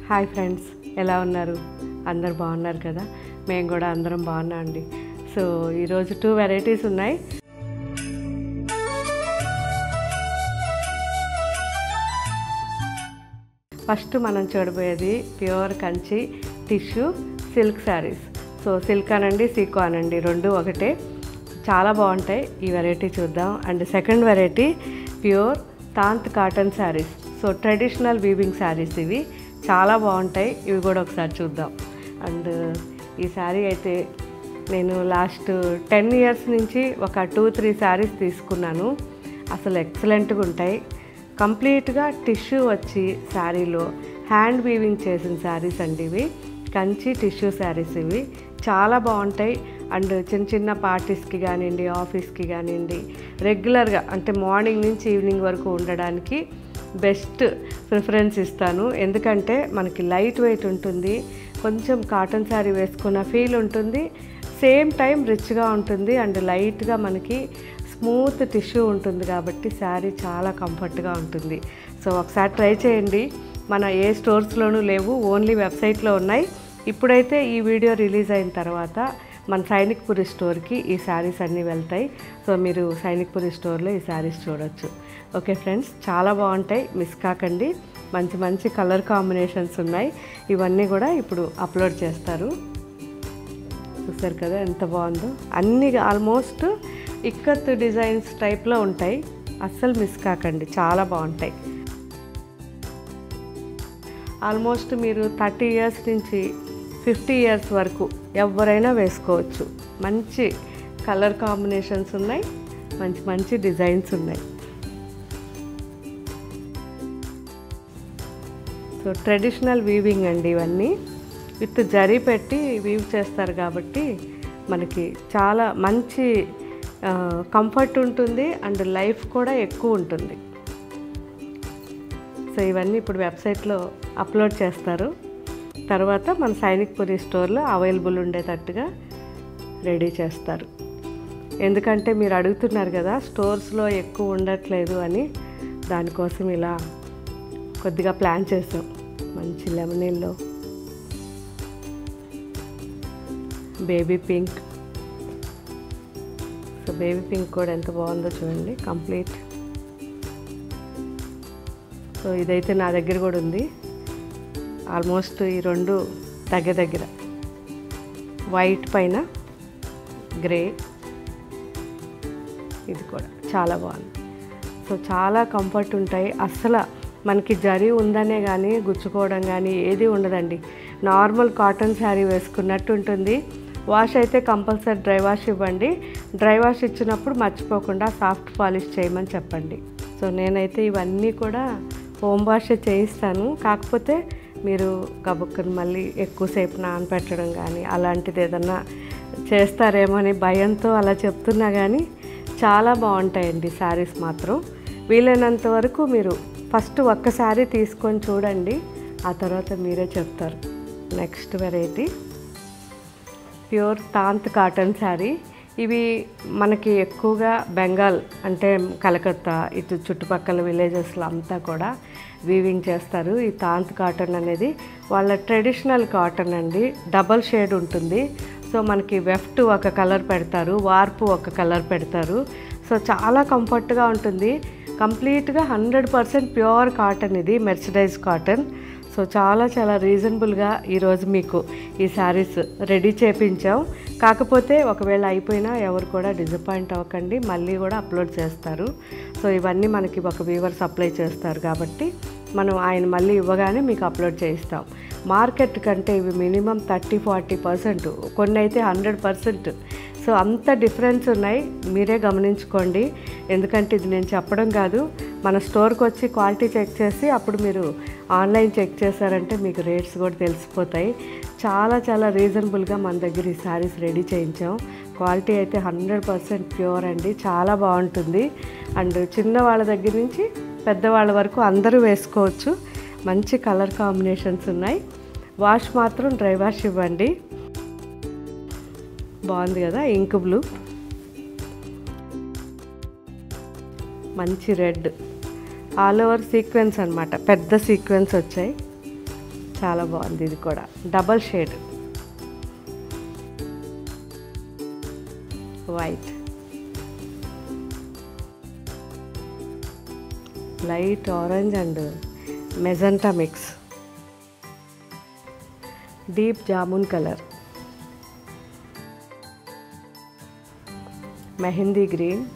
hi friends ఎలా ఉన్నారు అందరు బాగున్నారు కదా మేము కూడా అందరం బాగున్నాం అండి సో ఈరోజు టూ వెరైటీస్ ఉన్నాయి ఫస్ట్ మనం చూడబోయేది pure Kanchi tissue silk sarees so silk అనండి సీకో అనండి రెండు ఒకటే చాలా బాగుంటాయి ఈ వెరైటీ చూద్దాం and second variety pure tant cotton sarees so traditional weaving sarees ఇవి చాలా బాగుంటాయి ఇవి కూడా ఒకసారి చూద్దాం అండ్ ఈ శారీ అయితే నేను లాస్ట్ టెన్ ఇయర్స్ నుంచి ఒక టూ త్రీ శారీస్ తీసుకున్నాను అసలు ఎక్సలెంట్గా ఉంటాయి కంప్లీట్గా టిష్యూ వచ్చి శారీలో హ్యాండ్ వీవింగ్ చేసిన శారీస్ అండి ఇవి కంచి టిష్యూ శారీస్ ఇవి చాలా బాగుంటాయి అండ్ చిన్న చిన్న పార్టీస్కి కానివ్వండి ఆఫీస్కి కానివ్వండి రెగ్యులర్గా అంటే మార్నింగ్ నుంచి ఈవినింగ్ వరకు ఉండడానికి బెస్ట్ ప్రిఫరెన్స్ ఇస్తాను ఎందుకంటే మనకి లైట్ వెయిట్ ఉంటుంది కొంచెం కాటన్ శారీ వేసుకున్న ఫీల్ ఉంటుంది సేమ్ టైం రిచ్గా ఉంటుంది అండ్ లైట్గా మనకి స్మూత్ టిష్యూ ఉంటుంది కాబట్టి శారీ చాలా కంఫర్ట్గా ఉంటుంది సో ఒకసారి ట్రై చేయండి మన ఏ స్టోర్స్లోనూ లేవు ఓన్లీ వెబ్సైట్లో ఉన్నాయి ఇప్పుడైతే ఈ వీడియో రిలీజ్ అయిన తర్వాత మన సైనిక్పురి స్టోర్కి ఈ శారీస్ అన్నీ వెళ్తాయి సో మీరు సైనిక్పురి స్టోర్లో ఈ శారీస్ చూడొచ్చు ఓకే ఫ్రెండ్స్ చాలా బాగుంటాయి మిస్ కాకండి మంచి మంచి కలర్ కాంబినేషన్స్ ఉన్నాయి ఇవన్నీ కూడా ఇప్పుడు అప్లోడ్ చేస్తారు చూసారు కదా ఎంత బాగుందో అన్ని ఆల్మోస్ట్ ఇక్కత్ డిజైన్స్ టైప్లో ఉంటాయి అస్సలు మిస్ కాకండి చాలా బాగుంటాయి ఆల్మోస్ట్ మీరు థర్టీ ఇయర్స్ నుంచి ఫిఫ్టీ ఇయర్స్ వరకు ఎవరైనా వేసుకోవచ్చు మంచి కలర్ కాంబినేషన్స్ ఉన్నాయి మంచి మంచి డిజైన్స్ ఉన్నాయి సో ట్రెడిషనల్ వీవింగ్ అండి ఇవన్నీ విత్ జరీ పెట్టి వీవ్ చేస్తారు కాబట్టి మనకి చాలా మంచి కంఫర్ట్ ఉంటుంది అండ్ లైఫ్ కూడా ఎక్కువ ఉంటుంది సో ఇవన్నీ ఇప్పుడు వెబ్సైట్లో అప్లోడ్ చేస్తారు తర్వాత మన సైనిక్పురి స్టోర్లో అవైలబుల్ ఉండేటట్టుగా రెడీ చేస్తారు ఎందుకంటే మీరు అడుగుతున్నారు కదా స్టోర్స్లో ఎక్కువ ఉండట్లేదు అని దానికోసం ఇలా కొద్దిగా ప్లాన్ చేసాం మంచి లెమనీల్లో baby pink so baby pink కూడా ఎంత బాగుందో చూడండి కంప్లీట్ సో ఇదైతే నా దగ్గర కూడా ఉంది ఆల్మోస్ట్ ఈ రెండు దగ్గర దగ్గర వైట్ పైన గ్రే ఇది కూడా చాలా బాగుంది సో చాలా కంఫర్ట్ ఉంటాయి అస్సలు మనకి జరీ ఉందనే కానీ గుచ్చుకోవడం కానీ ఏది ఉండదండి నార్మల్ కాటన్ శారీ వేసుకున్నట్టు ఉంటుంది వాష్ అయితే కంపల్సరీ డ్రై వాష్ ఇవ్వండి డ్రై వాష్ ఇచ్చినప్పుడు మర్చిపోకుండా సాఫ్ట్ పాలిష్ చేయమని చెప్పండి సో నేనైతే ఇవన్నీ కూడా హోమ్ వాష్ చేయిస్తాను కాకపోతే మీరు గబుక్కుని మళ్ళీ ఎక్కువసేపు నానపెట్టడం కానీ అలాంటిది ఏదన్నా చేస్తారేమో అని భయంతో అలా చెప్తున్నా కానీ చాలా బాగుంటాయండి శారీస్ మాత్రం వీలైనంత వరకు మీరు ఫస్ట్ ఒక్క శారీ తీసుకొని చూడండి ఆ తర్వాత మీరే చెప్తారు next variety pure tant cotton saree ఇవి మనకి ఎక్కువగా బెంగాల్ అంటే కలకత్తా ఇటు చుట్టుపక్కల విలేజెస్లో అంతా కూడా వీవింగ్ చేస్తారు ఈ తాంత్ కాటన్ అనేది వాళ్ళ ట్రెడిషనల్ కాటన్ అండి డబల్ షేడ్ ఉంటుంది సో మనకి వెఫ్ట్ ఒక కలర్ పెడతారు వార్పు ఒక కలర్ పెడతారు సో చాలా కంఫర్ట్గా ఉంటుంది కంప్లీట్గా హండ్రెడ్ పర్సెంట్ ప్యూర్ కాటన్ ఇది మెర్సిడైజ్ కాటన్ సో చాలా చాలా రీజనబుల్గా ఈరోజు మీకు ఈ శారీస్ రెడీ చేపించాం కాకపోతే ఒకవేళ అయిపోయినా ఎవరు కూడా డిసప్పాయింట్ అవ్వకండి మళ్ళీ కూడా అప్లోడ్ చేస్తారు సో ఇవన్నీ మనకి ఒక వీవర్ సప్లై చేస్తారు కాబట్టి మనం ఆయన మళ్ళీ ఇవ్వగానే మీకు అప్లోడ్ చేయిస్తాం మార్కెట్ కంటే ఇవి మినిమం థర్టీ ఫార్టీ పర్సెంట్ కొన్ని అయితే హండ్రెడ్ పర్సెంట్ సో అంత డిఫరెన్స్ ఉన్నాయి మీరే గమనించుకోండి ఎందుకంటే ఇది నేను చెప్పడం కాదు మన స్టోర్కి వచ్చి క్వాలిటీ చెక్ చేసి అప్పుడు మీరు ఆన్లైన్ చెక్ చేశారంటే మీకు రేట్స్ కూడా తెలిసిపోతాయి చాలా చాలా రీజనబుల్గా మన దగ్గర ఈ శారీస్ రెడీ చేయించాం క్వాలిటీ అయితే హండ్రెడ్ పర్సెంట్ ప్యూర్ అండి చాలా బాగుంటుంది అండ్ చిన్న వాళ్ళ దగ్గర నుంచి పెద్దవాళ్ళ వరకు అందరూ వేసుకోవచ్చు మంచి కలర్ కాంబినేషన్స్ ఉన్నాయి వాష్ మాత్రం డ్రై వాష్ ఇవ్వండి బాగుంది కదా ఇంక్ బ్లూ మంచి రెడ్ ఆల్ ఓవర్ సీక్వెన్స్ అనమాట పెద్ద సీక్వెన్స్ వచ్చాయి చాలా బాగుంది ఇది కూడా double shade white light orange and magenta mix deep jamun colour mehndi green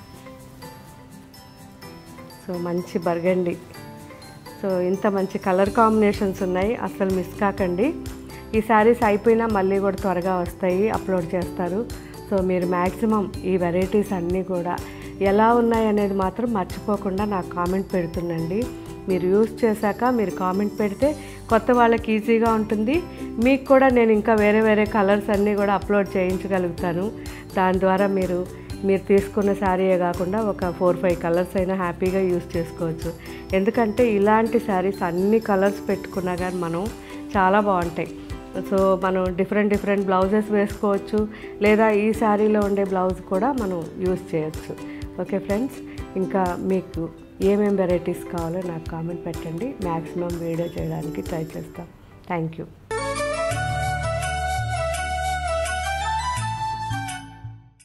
so మంచి బర్గండి సో ఇంత మంచి కలర్ కాంబినేషన్స్ ఉన్నాయి అసలు మిస్ కాకండి ఈ శారీస్ అయిపోయినా మళ్ళీ కూడా త్వరగా వస్తాయి అప్లోడ్ చేస్తారు సో మీరు మ్యాక్సిమం ఈ వెరైటీస్ అన్నీ కూడా ఎలా ఉన్నాయి అనేది మాత్రం మర్చిపోకుండా నాకు కామెంట్ పెడుతుండండి మీరు యూస్ చేశాక మీరు కామెంట్ పెడితే కొత్త వాళ్ళకి ఈజీగా ఉంటుంది మీకు కూడా నేను ఇంకా వేరే వేరే కలర్స్ అన్నీ కూడా అప్లోడ్ చేయించగలుగుతాను దాని ద్వారా మీరు మీరు తీసుకున్న శారీయే కాకుండా ఒక ఫోర్ ఫైవ్ కలర్స్ అయినా హ్యాపీగా యూస్ చేసుకోవచ్చు ఎందుకంటే ఇలాంటి శారీస్ అన్ని కలర్స్ పెట్టుకున్నా కానీ మనం చాలా బాగుంటాయి సో మనం డిఫరెంట్ డిఫరెంట్ బ్లౌజెస్ వేసుకోవచ్చు లేదా ఈ శారీలో ఉండే బ్లౌజ్ కూడా మనం యూస్ చేయొచ్చు ఓకే ఫ్రెండ్స్ ఇంకా మీకు ఏమేం వెరైటీస్ కావాలో నాకు కామెంట్ పెట్టండి మ్యాక్సిమం వీడియో చేయడానికి ట్రై చేస్తాం థ్యాంక్ యూ